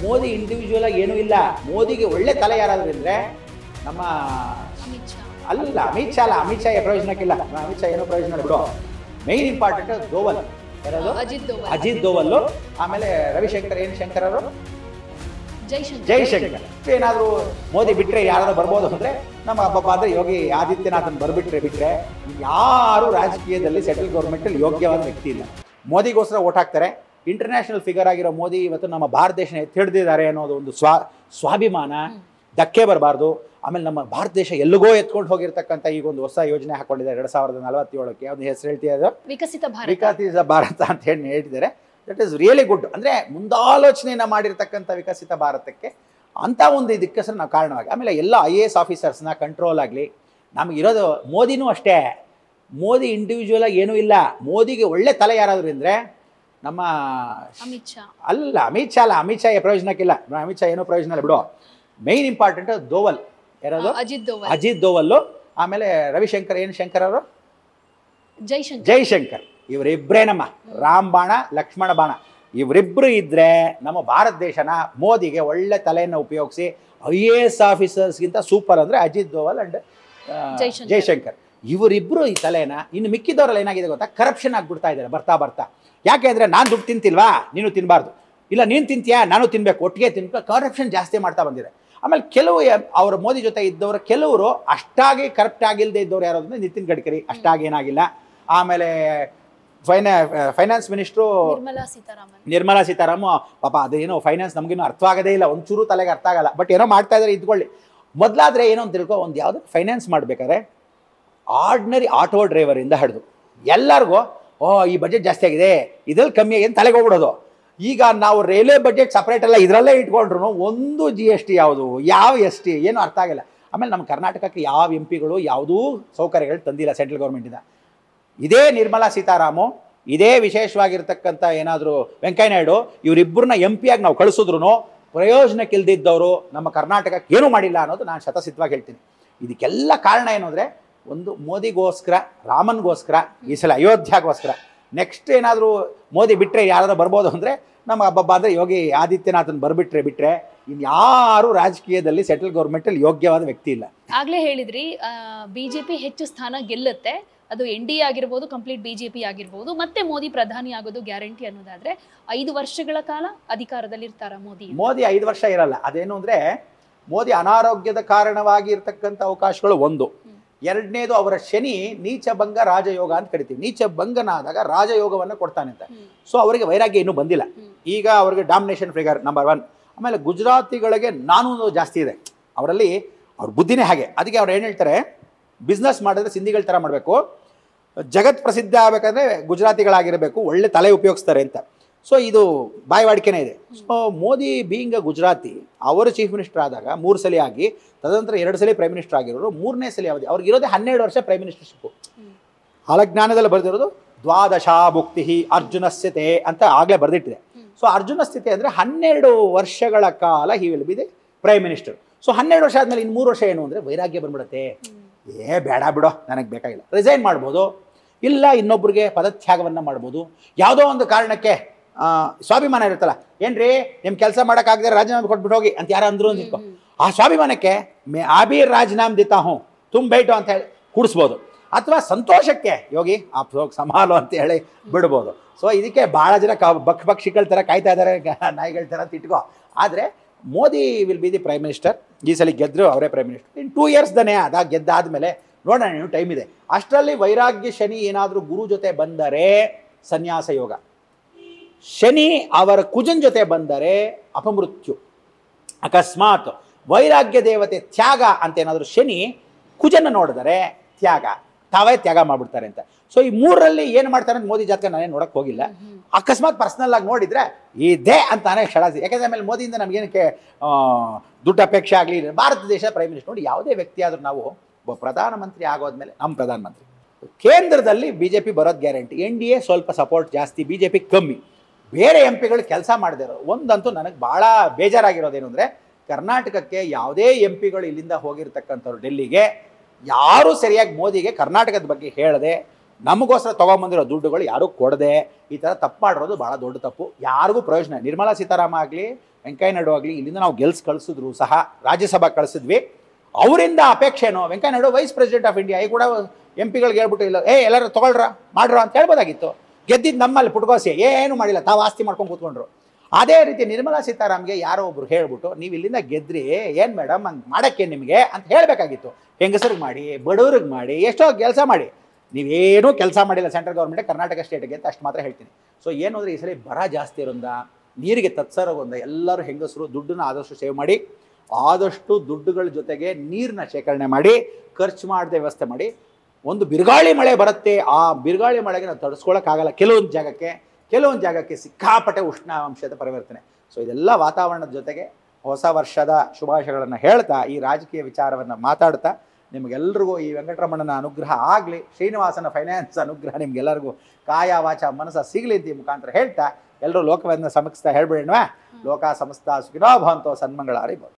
Modi individual ಆಗಿ ಏನೂ ಇಲ್ಲ ಮೋದಿಗೆ ಒಳ್ಳೆ ತಲೆ ಯಾರಾದ್ರೂ ಇದ್ರೆ ನಮ್ಮ ಅಮಿತ್ ಶಾ ಅಲ್ಲ ಅಮಿತ್ ಶಾ ಅಲ್ಲ ಅಮಿತ್ ಶಾ ಪ್ರಯೋಜನಕ್ಕಿಲ್ಲ ಅಮಿತ್ ಶಾ ಏನೋ ಪ್ರಯೋಜನ ಇಲ್ಲ ಬಿಡು ಮೈನ್ ಇಂಪಾರ್ಟೆಂಟ್ ದೋವಲ್ ಯಾರದು ಅಜಿತ್ ದೋವಲ್ ಅಜಿತ್ ದೋವಲ್ಲು ಆಮೇಲೆ ರವಿಶಂಕರ್ ಏನು ಶಂಕರ್ ಅವರು ಜೈಶಂಕರ್ ಜೈಶಂಕರ್ ಏನಾದರೂ ಮೋದಿ ಬಿಟ್ರೆ ಯಾರಾದ್ರೂ ಬರ್ಬೋದು ಅಂದ್ರೆ ನಮ್ಮ ಹಬ್ಬ ಅಂದ್ರೆ ಯೋಗಿ ಆದಿತ್ಯನಾಥನ್ ಬರ್ಬಿಟ್ರೆ ಬಿಟ್ರೆ ಯಾರು ರಾಜಕೀಯದಲ್ಲಿ ಸೆಂಟ್ರಲ್ ಗೌರ್ಮೆಂಟಲ್ಲಿ ಯೋಗ್ಯವಾದ ವ್ಯಕ್ತಿ ಇಲ್ಲ ಮೋದಿಗೋಸ್ಕರ ಓಟ್ ಹಾಕ್ತಾರೆ ಇಂಟರ್ನ್ಯಾಷನಲ್ ಫಿಗರ್ ಆಗಿರೋ ಮೋದಿ ಇವತ್ತು ನಮ್ಮ ಭಾರತ ದೇಶನ ಎತ್ತಿ ಹಿಡ್ದಿದ್ದಾರೆ ಅನ್ನೋದು ಒಂದು ಸ್ವಾ ಸ್ವಾಭಿಮಾನ ಧಕ್ಕೆ ಬರಬಾರ್ದು ಆಮೇಲೆ ನಮ್ಮ ಭಾರತ ದೇಶ ಎಲ್ಲಿಗೋ ಎತ್ಕೊಂಡು ಹೋಗಿರ್ತಕ್ಕಂಥ ಈಗ ಒಂದು ಹೊಸ ಯೋಜನೆ ಹಾಕೊಂಡಿದ್ದಾರೆ ಎರಡು ಸಾವಿರದ ನಲವತ್ತೇಳಕ್ಕೆ ಒಂದು ಹೆಸರು ಹೇಳ್ತೀಯ ಅದು ವಿಕಸಿತ ಭಾರತ ವಿಕಸಿತ ಭಾರತ ಅಂತ ಹೇಳಿ ಹೇಳ್ತಿದ್ದಾರೆ ದಟ್ ಈಸ್ ರಿಯಲಿ ಗುಡ್ ಅಂದರೆ ಮುಂದಾಲೋಚನೆಯನ್ನು ಮಾಡಿರ್ತಕ್ಕಂಥ ವಿಕಸಿತ ಭಾರತಕ್ಕೆ ಅಂಥ ಒಂದು ಇದಕ್ಕೆ ಸಹ ನಾವು ಕಾರಣವಾಗಿ ಆಮೇಲೆ ಎಲ್ಲ ಐ ಎ ಎಸ್ ಆಫೀಸರ್ಸ್ನ ಕಂಟ್ರೋಲ್ ಆಗಲಿ ನಮಗಿರೋದು ಮೋದಿನೂ ಅಷ್ಟೇ ಮೋದಿ ಇಂಡಿವಿಜುವಲ್ ಆಗಿ ಏನೂ ಇಲ್ಲ ಮೋದಿಗೆ ಒಳ್ಳೆ ತಲೆ ಯಾರಾದರೂ ಅಂದರೆ ನಮ್ಮ ಅಮಿತ್ ಶಾ ಅಲ್ಲ ಅಮಿತ್ ಶಾ ಅಲ್ಲ ಅಮಿತ್ ಶಾ ಪ್ರಯೋಜನಕ್ಕಿಲ್ಲ ಅಮಿತ್ ಶಾ ಏನೋ ಪ್ರಯೋಜನ ಇಲ್ಲ ಬಿಡು ಮೈನ್ ಇಂಪಾರ್ಟೆಂಟ್ ದೋವಲ್ ಯಾರದು ಅಜಿತ್ ದೋವಲ್ ಅಜಿತ್ ದೋವಲ್ಲು ಆಮೇಲೆ ರವಿಶಂಕರ್ ಏನು ಶಂಕರ್ ಅವರು ಜೈಶಂಕರ್ ಜೈಶಂಕರ್ ಇವರಿಬ್ಬರೇ ನಮ್ಮ ರಾಮ್ ಬಾಣ ಲಕ್ಷ್ಮಣ ಬಾಣ ಇವರಿಬ್ಬರು ಇದ್ರೆ ನಮ್ಮ ಭಾರತ ದೇಶನ ಮೋದಿಗೆ ಒಳ್ಳೆ ತಲೆಯನ್ನು ಉಪಯೋಗಿಸಿ ಐ ಎ ಎಸ್ ಆಫೀಸರ್ಸ್ಗಿಂತ ಸೂಪರ್ ಅಂದರೆ ಅಜಿತ್ ದೋವಲ್ ಅಂಡ್ ಜೈಶಂಕರ್. ಜೈಶಂಕರ್ ಇವರಿಬ್ಬರು ಈ ತಲೆನ ಇನ್ನು ಮಿಕ್ಕಿದವರಲ್ಲಿ ಏನಾಗಿದೆ ಗೊತ್ತಾ ಕರಪ್ಷನ್ ಆಗ್ಬಿಡ್ತಾ ಇದ್ದಾರೆ ಬರ್ತಾ ಬರ್ತಾ ಯಾಕೆ ಅಂದರೆ ನಾನು ದುಡ್ಡು ತಿಂತಿಲ್ವಾ ನೀನು ತಿನ್ನಬಾರ್ದು ಇಲ್ಲ ನೀನು ತಿಂತೀಯಾ ನಾನು ತಿನ್ಬೇಕು ಒಟ್ಟಿಗೆ ತಿನ್ಬೇಕು ಕರಪ್ಷನ್ ಜಾಸ್ತಿ ಮಾಡ್ತಾ ಬಂದಿದೆ ಆಮೇಲೆ ಕೆಲವು ಯ- ಅವ್ರ ಮೋದಿ ಜೊತೆ ಇದ್ದವರು ಕೆಲವರು ಅಷ್ಟಾಗಿ ಕರಪ್ಟ್ ಆಗಿಲ್ಲದೆ ಇದ್ದವ್ರು ಯಾರು ಅಂದರೆ ನಿತಿನ್ ಗಡ್ಕರಿ ಅಷ್ಟಾಗಿ ಏನಾಗಿಲ್ಲ ಆಮೇಲೆ ಫೈನಾ ಫೈನಾನ್ಸ್ ಮಿನಿಸ್ಟ್ರು ನಿರ್ಮಲಾ ಸೀತಾರಾಮನ್ ನಿರ್ಮಲಾ ಸೀತಾರಾಮ ಪಾಪ ಅದೇನೋ ಫೈನಾನ್ಸ್ ನಮಗೇನು ಅರ್ಥ ಆಗೋದೇ ಇಲ್ಲ ಒಂಚೂರು ತಲೆಗೆ ಅರ್ಥ ಆಗಲ್ಲ ಬಟ್ ಏನೋ ಮಾಡ್ತಾ ಇದ್ದಾರೆ ಇದ್ಕೊಳ್ಳಿ ಮೊದಲಾದರೆ ಏನೋ ಅಂತ ತಿಳ್ಕೊ ಒಂದು ಯಾವುದೋ ಫೈನಾನ್ಸ್ ಮಾಡಬೇಕಾದ್ರೆ ಆರ್ಡಿನರಿ ಆಟೋ ಡ್ರೈವರಿಂದ ಹಿಡಿದು ಎಲ್ಲರಿಗೂ ಓ ಈ ಬಜೆಟ್ ಜಾಸ್ತಿ ಆಗಿದೆ ಇದ್ರಲ್ಲಿ ಕಮ್ಮಿ ಆಗಿದೆ ಅಂತ ತಲೆಗೆ ಹೋಗ್ಬಿಡೋದು ಈಗ ನಾವು ರೈಲ್ವೆ ಬಜೆಟ್ ಸಪ್ರೇಟ್ ಎಲ್ಲ ಇದರಲ್ಲೇ ಇಟ್ಕೊಂಡ್ರು ಒಂದು ಜಿ ಎಸ್ ಟಿ ಯಾವುದು ಯಾವ ಎಸ್ ಟಿ ಏನು ಅರ್ಥ ಆಗಿಲ್ಲ ಆಮೇಲೆ ನಮ್ಮ ಕರ್ನಾಟಕಕ್ಕೆ ಯಾವ ಎಂ ಪಿಗಳು ಯಾವುದೂ ಸೌಕರ್ಯಗಳು ತಂದಿಲ್ಲ ಸೆಂಟ್ರಲ್ ಗೌರ್ಮೆಂಟಿಂದ ಇದೇ ನಿರ್ಮಲಾ ಸೀತಾರಾಮು ಇದೇ ವಿಶೇಷವಾಗಿರ್ತಕ್ಕಂಥ ಏನಾದರೂ ವೆಂಕಯ್ಯನಾಯ್ಡು ಇವರಿಬ್ಬರನ್ನ ಎಂ ಪಿಯಾಗಿ ನಾವು ಕಳಿಸಿದ್ರು ಪ್ರಯೋಜನಕ್ಕಿಲ್ದಿದ್ದವರು ನಮ್ಮ ಕರ್ನಾಟಕಕ್ಕೆ ಏನೂ ಮಾಡಿಲ್ಲ ಅನ್ನೋದು ನಾನು ಶತಸಿದ್ಧವಾಗಿ ಹೇಳ್ತೀನಿ ಇದಕ್ಕೆಲ್ಲ ಕಾರಣ ಏನು ಅಂದರೆ ಒಂದು ಮೋದಿಗೋಸ್ಕರ ರಾಮನ್ಗೋಸ್ಕರ ಈ ಸಲ ಅಯೋಧ್ಯಗೋಸ್ಕರ ನೆಕ್ಸ್ಟ್ ಏನಾದರೂ ಮೋದಿ ಬಿಟ್ಟರೆ ಯಾರಾದ್ರೂ ಬರ್ಬೋದು ಅಂದರೆ ನಮ್ಮ ಹಬ್ಬ ಅಂದರೆ ಯೋಗಿ ಆದಿತ್ಯನಾಥನ್ ಬರ್ಬಿಟ್ರೆ ಬಿಟ್ಟರೆ ಇನ್ಯಾರೂ ರಾಜಕೀಯದಲ್ಲಿ ಸೆಂಟ್ರಲ್ ಗೌರ್ಮೆಂಟಲ್ಲಿ ಯೋಗ್ಯವಾದ ವ್ಯಕ್ತಿ ಇಲ್ಲ ಆಗ್ಲೇ ಹೇಳಿದ್ರಿ ಬಿಜೆಪಿ ಹೆಚ್ಚು ಸ್ಥಾನ ಗೆಲ್ಲುತ್ತೆ ಅದು ಎನ್ ಡಿ ಆಗಿರ್ಬೋದು ಕಂಪ್ಲೀಟ್ ಬಿಜೆಪಿ ಆಗಿರ್ಬೋದು ಮತ್ತೆ ಮೋದಿ ಪ್ರಧಾನಿ ಆಗೋದು ಗ್ಯಾರಂಟಿ ಅನ್ನೋದಾದ್ರೆ ಐದು ವರ್ಷಗಳ ಕಾಲ ಅಧಿಕಾರದಲ್ಲಿ ಇರ್ತಾರ ಮೋದಿ ಮೋದಿ ಐದು ವರ್ಷ ಇರಲ್ಲ ಅದೇನು ಅಂದರೆ ಮೋದಿ ಅನಾರೋಗ್ಯದ ಕಾರಣವಾಗಿ ಇರ್ತಕ್ಕಂಥ ಅವಕಾಶಗಳು ಒಂದು ಎರಡನೇದು ಅವರ ಶನಿ ನೀಚಭಂಗ ರಾಜಯೋಗ ಅಂತ ಕರಿತೀವಿ ನೀಚಭಂಗನಾದಾಗ ರಾಜಯೋಗವನ್ನು ಕೊಡ್ತಾನೆ ಅಂತ ಹ್ಮ್. ಸೊ ಅವರಿಗೆ ವೈರಾಗ್ಯ ಇನ್ನೂ ಬಂದಿಲ್ಲ ಹ್ಮ್. ಈಗ ಅವರಿಗೆ ಡಾಮಿನೇಷನ್ ಫಿಗರ್ ನಂಬರ್ ಒನ್ ಆಮೇಲೆ ಗುಜರಾತಿಗಳಿಗೆ ನಾನು ಜಾಸ್ತಿ ಇದೆ ಅವರಲ್ಲಿ ಅವ್ರ ಬುದ್ಧಿನೇ ಹಾಗೆ ಅದಕ್ಕೆ ಅವ್ರು ಏನು ಹೇಳ್ತಾರೆ ಬಿಸ್ನೆಸ್ ಮಾಡಿದ್ರೆ ಸಿಂಧಿಗಳ ಥರ ಮಾಡಬೇಕು ಜಗತ್ ಪ್ರಸಿದ್ಧ ಆಗಬೇಕಂದ್ರೆ ಗುಜರಾತಿಗಳಾಗಿರಬೇಕು ಒಳ್ಳೆ ತಲೆ ಉಪಯೋಗಿಸ್ತಾರೆ ಅಂತ ಸೊ ಇದು ಬಾಯಿವಾಡಿಕೆನೇ ಇದೆ so Modi being a Gujarati ಅವರು ಚೀಫ್ ಮಿನಿಸ್ಟರ್ ಆದಾಗ ಮೂರು ಸಲ ಆಗಿ ತದನಂತರ ಎರಡು ಸಲ ಪ್ರೈಮ್ ಮಿನಿಸ್ಟರ್ ಆಗಿರೋರು ಮೂರನೇ ಸಲ ಅವಧಿ ಅವ್ರಿಗೆ ಇರೋದೇ ಹನ್ನೆರಡು ವರ್ಷ ಪ್ರೈಮ್ ಮಿನಿಸ್ಟರ್ಶಿಪ್ಪು ಕಾಲಜ್ಞಾನದಲ್ಲಿ ಬರೆದಿರೋದು ದ್ವಾದಶ ಭುಕ್ತಿ ಅರ್ಜುನಸ್ಯತೆ ಅಂತ ಆಗಲೇ ಬರೆದಿಟ್ಟಿದೆ ಸೊ ಅರ್ಜುನ ಸ್ಥಿತಿ ಅಂದರೆ ಹನ್ನೆರಡು ವರ್ಷಗಳ ಕಾಲ he will be the prime minister so ಹನ್ನೆರಡು ವರ್ಷ ಆದಮೇಲೆ ಇನ್ನು ಮೂರು ವರ್ಷ ಏನು ಅಂದರೆ ವೈರಾಗ್ಯ ಬಂದ್ಬಿಡುತ್ತೆ ಏ ಬೇಡ ಬಿಡೋ ನನಗೆ ಬೇಕಾಗಿಲ್ಲ ರಿಸೈನ್ ಮಾಡ್ಬೋದು ಇಲ್ಲ ಇನ್ನೊಬ್ರಿಗೆ ಪದತ್ಯಾಗವನ್ನು ಮಾಡ್ಬೋದು ಯಾವುದೋ ಒಂದು ಕಾರಣಕ್ಕೆ ಆ, ಸ್ವಾಭಿಮಾನ ಇರುತ್ತಲ್ಲ ಏನ್ರಿ ನಿಮ್ಮ ಕೆಲಸ ಮಾಡೋಕ್ಕಾಗದೆ ರಾಜೀನಾಮೆ ಕೊಟ್ಬಿಟ್ಟು ಹೋಗಿ ಅಂತ ಯಾರು ಅಂದ್ರು ಅಂದಿಟ್ಕೊ ಆ ಸ್ವಾಭಿಮಾನಕ್ಕೆ ಮೇ ಆಬಿ ರಾಜೀನಾಮೆ ದಿತಾ ಹ್ಞೂ ತುಂಬ ಬೈಟು ಅಂತ ಹೇಳಿ ಕೂಡಿಸ್ಬೋದು ಅಥವಾ ಸಂತೋಷಕ್ಕೆ ಯೋಗಿ ಆ ಹೋಗಿ ಸಮಾಲು ಅಂತ ಹೇಳಿ ಬಿಡ್ಬೋದು ಸೊ ಇದಕ್ಕೆ ಭಾಳ ಜನ ಕ ಬಕ್ ಬಕ್ಷಿಗಳ ಥರ ಕಾಯ್ತಾ ಇದ್ದಾರೆ ಗ- ನಾಯಿಗಳ ಥರ ಅಂತ ಇಟ್ಕೋ ಆದರೆ Modi will be the prime minister ಈ ಸಲ ಗೆದ್ದರು ಅವರೇ prime minister in two years ದನೇ ಅದಾಗ ಗೆದ್ದಾದ್ಮೇಲೆ ನೋಡೋಣ ಇನ್ನು ಟೈಮ್ ಇದೆ ಅಷ್ಟರಲ್ಲಿ ವೈರಾಗ್ಯ ಶನಿ ಏನಾದರೂ ಗುರು ಜೊತೆ ಬಂದರೆ ಸನ್ಯಾಸ ಯೋಗ ಶನಿ ಅವರ ಕುಜನ್ ಜೊತೆ ಬಂದರೆ ಅಪಮೃತ್ಯು ಅಕಸ್ಮಾತ್ ವೈರಾಗ್ಯ ದೇವತೆ ತ್ಯಾಗ ಅಂತ ಏನಾದರೂ ಶನಿ ಕುಜನ ನೋಡಿದರೆ ತ್ಯಾಗ ತಾವೇ ತ್ಯಾಗ ಮಾಡ್ಬಿಡ್ತಾರೆ ಅಂತ ಸೊ ಈ ಮೂರರಲ್ಲಿ ಏನು ಮಾಡ್ತಾರೆ ಅಂತ ಮೋದಿ ಜಾತಕ ನಾನೇ ನೋಡಕ್ಕೆ ಹೋಗಿಲ್ಲ ಅಕಸ್ಮಾತ್ ಪರ್ಸ್ನಲ್ ಆಗಿ ನೋಡಿದ್ರೆ ಇದೇ ಅಂತಾನೆ ಷಡಾಸಿ ಯಾಕಂದ್ರೆ ಆಮೇಲೆ ಮೋದಿಯಿಂದ ನಮಗೇನಕ್ಕೆ ದುಡ್ಡು ಅಪೇಕ್ಷೆ ಆಗಲಿ ಭಾರತ ದೇಶ ಪ್ರೈಮ್ ಮಿನಿಸ್ಟರ್ ನೋಡಿ ಯಾವುದೇ ವ್ಯಕ್ತಿ ಆದರೂ ನಾವು ಒಬ್ಬ ಪ್ರಧಾನಮಂತ್ರಿ ಆಗೋದ್ಮೇಲೆ ನಮ್ಮ ಪ್ರಧಾನಮಂತ್ರಿ ಕೇಂದ್ರದಲ್ಲಿ ಬಿ ಜೆ ಪಿ ಬರೋದು ಗ್ಯಾರಂಟಿ ಎನ್ ಡಿ ಎ ಸ್ವಲ್ಪ ಸಪೋರ್ಟ್ ಜಾಸ್ತಿ ಬಿ ಜೆ ಪಿ ಕಮ್ಮಿ ಬೇರೆ ಎಂ ಪಿಗಳು ಕೆಲಸ ಮಾಡದಿರೋ ಒಂದಂತೂ ನನಗೆ ಭಾಳ ಬೇಜಾರಾಗಿರೋದೇನು ಅಂದರೆ ಕರ್ನಾಟಕಕ್ಕೆ ಯಾವುದೇ ಎಂ ಪಿಗಳು ಇಲ್ಲಿಂದ ಹೋಗಿರ್ತಕ್ಕಂಥವ್ರು ಡೆಲ್ಲಿಗೆ ಯಾರೂ ಸರಿಯಾಗಿ ಮೋದಿಗೆ ಕರ್ನಾಟಕದ ಬಗ್ಗೆ ಹೇಳದೆ ನಮಗೋಸ್ಕರ ತೊಗೊಂಬಂದಿರೋ ದುಡ್ಡುಗಳು ಯಾರೂ ಕೊಡದೆ ಈ ಥರ ತಪ್ಪು ಮಾಡಿರೋದು ಭಾಳ ದೊಡ್ಡ ತಪ್ಪು ಯಾರಿಗೂ ಪ್ರಯೋಜನ ನಿರ್ಮಲಾ ಸೀತಾರಾಮ ಆಗಲಿ ವೆಂಕಯ್ಯ ನಾಯ್ಡು ಆಗಲಿ ಇಲ್ಲಿಂದ ನಾವು ಗೆಲ್ಸ್ ಕಳಿಸಿದ್ರು ಸಹ ರಾಜ್ಯಸಭಾ ಕಳಿಸಿದ್ವಿ ಅವರಿಂದ ಅಪೇಕ್ಷೆನೋ Venkaiah Naidu vice president of India ಈ ಕೂಡ ಎಂ ಪಿಗಳಿಗೆ ಹೇಳ್ಬಿಟ್ಟು ಇಲ್ಲ ಏ ಎಲ್ಲರೂ ತೊಗೊಳ್ರ ಮಾಡ್ರ ಅಂತ ಹೇಳ್ಬೋದಾಗಿತ್ತು ಗೆದ್ದಿದ್ದು ನಮ್ಮಲ್ಲಿ ಪುಟ್ಕೋಸಿ ಏನು ಮಾಡಿಲ್ಲ ತಾವು ಆಸ್ತಿ ಮಾಡ್ಕೊಂಡು ಕೂತ್ಕೊಂಡ್ರು ಅದೇ ರೀತಿ ನಿರ್ಮಲಾ ಸೀತಾರಾಮ್ಗೆ ಯಾರೋ ಒಬ್ರು ಹೇಳ್ಬಿಟ್ಟು ನೀವು ಇಲ್ಲಿಂದ ಗೆದ್ರಿ ಏನು ಮೇಡಮ್ ಹಂಗೆ ಮಾಡೋಕ್ಕೆ ನಿಮಗೆ ಅಂತ ಹೇಳಬೇಕಾಗಿತ್ತು ಹೆಂಗಸರಿಗೆ ಮಾಡಿ ಬಡವ್ರಿಗೆ ಮಾಡಿ ಎಷ್ಟೋ ಕೆಲಸ ಮಾಡಿ ನೀವೇನೂ ಕೆಲಸ ಮಾಡಿಲ್ಲ ಸೆಂಟ್ರಲ್ ಗೌರ್ಮೆಂಟ್ ಕರ್ನಾಟಕ ಸ್ಟೇಟ್ಗೆ ಅಂತ ಅಷ್ಟು ಮಾತ್ರ ಹೇಳ್ತೀನಿ ಸೊ ಏನು ಅಂದರೆ ಈ ಸಲ ಬರ ಜಾಸ್ತಿ ಇರೋದ್ರಿಂದ ನೀರಿಗೆ ತತ್ಸರೋಗೊಂದ ಎಲ್ಲರೂ ಹೆಂಗಸರು ದುಡ್ಡನ್ನ ಆದಷ್ಟು ಸೇವ್ ಮಾಡಿ ಆದಷ್ಟು ದುಡ್ಡುಗಳ ಜೊತೆಗೆ ನೀರನ್ನ ಶೇಖರಣೆ ಮಾಡಿ ಖರ್ಚು ಮಾಡದೆ ವ್ಯವಸ್ಥೆ ಮಾಡಿ ಒಂದು ಬಿರುಗಾಳಿ ಮಳೆ ಬರುತ್ತೆ ಆ ಬಿರುಗಾಳಿ ಮಳೆಗೆ ನಾವು ತಡಿಸ್ಕೊಳಕ್ಕಾಗಲ್ಲ ಕೆಲವೊಂದು ಜಾಗಕ್ಕೆ ಕೆಲವೊಂದು ಜಾಗಕ್ಕೆ ಸಿಕ್ಕಾಪಟ್ಟೆ ಉಷ್ಣಾಂಶದ ಪರಿವರ್ತನೆ ಸೊ ಇದೆಲ್ಲ ವಾತಾವರಣದ ಜೊತೆಗೆ ಹೊಸ ವರ್ಷದ ಶುಭಾಶಯಗಳನ್ನು ಹೇಳ್ತಾ ಈ ರಾಜಕೀಯ ವಿಚಾರವನ್ನು ಮಾತಾಡ್ತಾ ನಿಮಗೆಲ್ರಿಗೂ ಈ ವೆಂಕಟರಮಣನ ಅನುಗ್ರಹ ಆಗಲಿ ಶ್ರೀನಿವಾಸನ ಫೈನಾನ್ಸ್ ಅನುಗ್ರಹ ನಿಮ್ಗೆಲ್ಲರಿಗೂ ಕಾಯ ವಾಚ ಮನಸ್ಸ ಸಿಗಲಿ ಅಂತ ಈ ಮುಖಾಂತರ ಹೇಳ್ತಾ ಎಲ್ಲರೂ ಲೋಕವನ್ನು ಸಮಗಿಸ್ತಾ ಹೇಳ್ಬಿಡೋಣ ಲೋಕ ಸಮಸ್ತ ಸುಖಿನೋ ಭವಂತೋ ಸನ್ಮಂಗಳ ಅರಿಬೋದು